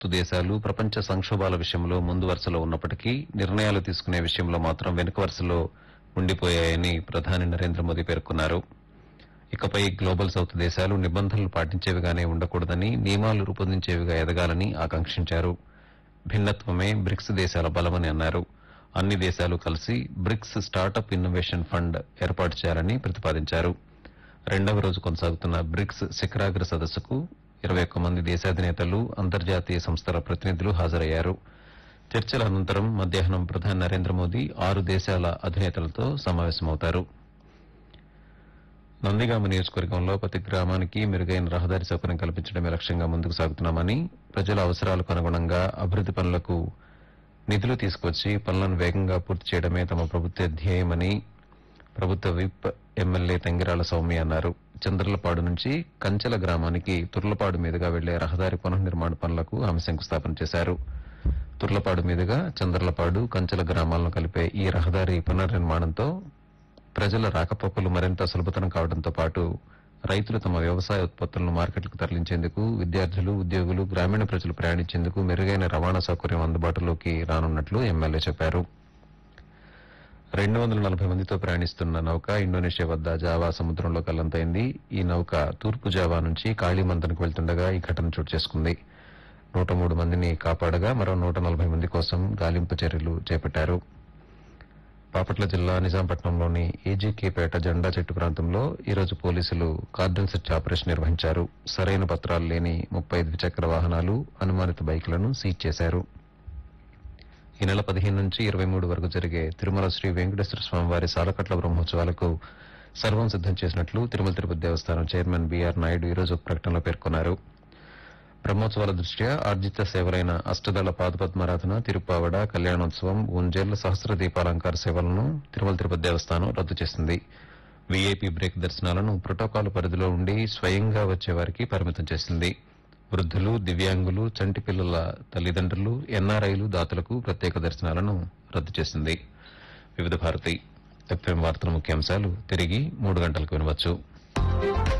దేశాలు ప్రపంచ సంక్షోభాల విషయంలో ముందు వరుసలో ఉన్నప్పటికీ నిర్ణయాలు తీసుకునే విషయంలో మాత్రం వెనుక వరుసలో ఉండిపోయాయని ప్రధాని నరేంద్ర మోదీ పేర్కొన్నారు ఇకపై గ్లోబల్ సౌత్ దేశాలు నిబంధనలు పాటించేవిగానే ఉండకూడదని నియమాలు రూపొందించేవిగా ఎదగాలని ఆకాంక్షించారు భిన్నత్వమే బ్రిక్స్ దేశాల బలమని అన్నారు అన్ని దేశాలు కలిసి బ్రిక్స్ స్టార్టప్ ఇన్నోవేషన్ ఫండ్ ఏర్పాటు చేయాలని ప్రతిపాదించారు రెండవ రోజు కొనసాగుతున్న బ్రిక్స్ శిఖరాగ్ర సదస్సుకు ఇరవై ఒక్క మంది దేశాధినేతలు అంతర్జాతీయ సంస్థల ప్రతినిధులు హాజరయ్యారు చర్చల అనంతరం మధ్యాహ్నం ప్రధాని నరేంద్ర మోదీ ఆరు దేశాల అధినేతలతో సమావేశమవుతారు నందిగామ నియోజకవర్గంలో ప్రతి గ్రామానికి మెరుగైన రహదారి సౌకర్యం కల్పించడమే లక్ష్యంగా ముందుకు సాగుతున్నామని ప్రజల అవసరాలకు అనుగుణంగా అభివృద్ది పనులకు నిధులు తీసుకొచ్చి పనులను వేగంగా పూర్తి చేయడమే తమ ప్రభుత్వ ధ్యేయమని ప్రభుత్వ విప్ ఎమ్మెల్యే తంగిరాల సౌమ్య అన్నారు చంద్రలపాడు నుంచి కంచెల గ్రామానికి తుర్లపాడు మీదుగా వెళ్లే రహదారి పునర్నిర్మాణ పనులకు ఆమె శంకుస్థాపన చేశారు తుర్లపాడు మీదుగా చంద్రలపాడు కంచెల గ్రామాలను కలిపే ఈ రహదారి పునర్నిర్మాణంతో ప్రజల రాకపోకలు మరింత సులభతరం కావడంతో పాటు రైతులు తమ వ్యవసాయ ఉత్పత్తులను మార్కెట్లకు తరలించేందుకు విద్యార్థులు ఉద్యోగులు గ్రామీణ ప్రజలు ప్రయాణించేందుకు మెరుగైన రవాణా సౌకర్యం అందుబాటులోకి రానున్నట్లు ఎమ్మెల్యే చెప్పారు రెండు వందల నలభై మందితో ప్రయాణిస్తున్న నౌక ఇండోనేషియా వద్ద జావా సముద్రంలో కల్లంతైంది ఈ నౌక తూర్పు జావా నుంచి కాళీమంతన్కు వెళ్తుండగా ఈ ఘటన చోటు చేసుకుంది నూట మూడు మందిని కాపాడగా మరో నూట నలభై మంది కోసం గాలింపు చర్యలు చేపట్టారు బాపట్ల జిల్లా నిజాంపట్నంలోని ఏజీకేపేట జెండా చెట్టు ప్రాంతంలో ఈరోజు పోలీసులు కార్డన్ సెర్చ్ ఆపరేషన్ నిర్వహించారు సరైన పత్రాలు లేని ముప్పై ద్విచక్ర వాహనాలు అనుమానిత బైకులను సీజ్ చేశారు ఈ నెల పదిహేను నుంచి ఇరవై మూడు వరకు జరిగే తిరుమల శ్రీ వెంకటేశ్వర స్వామివారి సాలకట్ల బ్రహ్మోత్సవాలకు సర్వం సిద్దం చేసినట్లు తిరుమల తిరుపతి దేవస్థానం చైర్మన్ బీఆర్ నాయుడు ఈరోజు ఒక ప్రకటనలో పేర్కొన్నారు బ్రహ్మోత్సవాల దృష్ట్యా ఆర్జిత సేవలైన అష్టదళ పాదపద్మారాధన తిరుపావడ కళ్యాణోత్సవం ఉంజేళ్ల సహస్ర దీపాలంకార సేవలను తిరుమల తిరుపతి దేవస్థానం రద్దు చేసింది వీఐపీ బ్రేక్ దర్శనాలను ప్రోటోకాల్ పరిధిలో ఉండి స్వయంగా వచ్చే వారికి పరిమితం చేసింది వృద్ధులు దివ్యాంగులు చంటి పిల్లల తల్లిదండ్రులు ఎన్ఆర్ఐలు దాతలకు ప్రత్యేక దర్శనాలను రద్దు చేసింది వివిధ భారతి ఎఫ్ఎం వార్తల ముఖ్యాంశాలు తిరిగి మూడు గంటలకు వినవచ్చు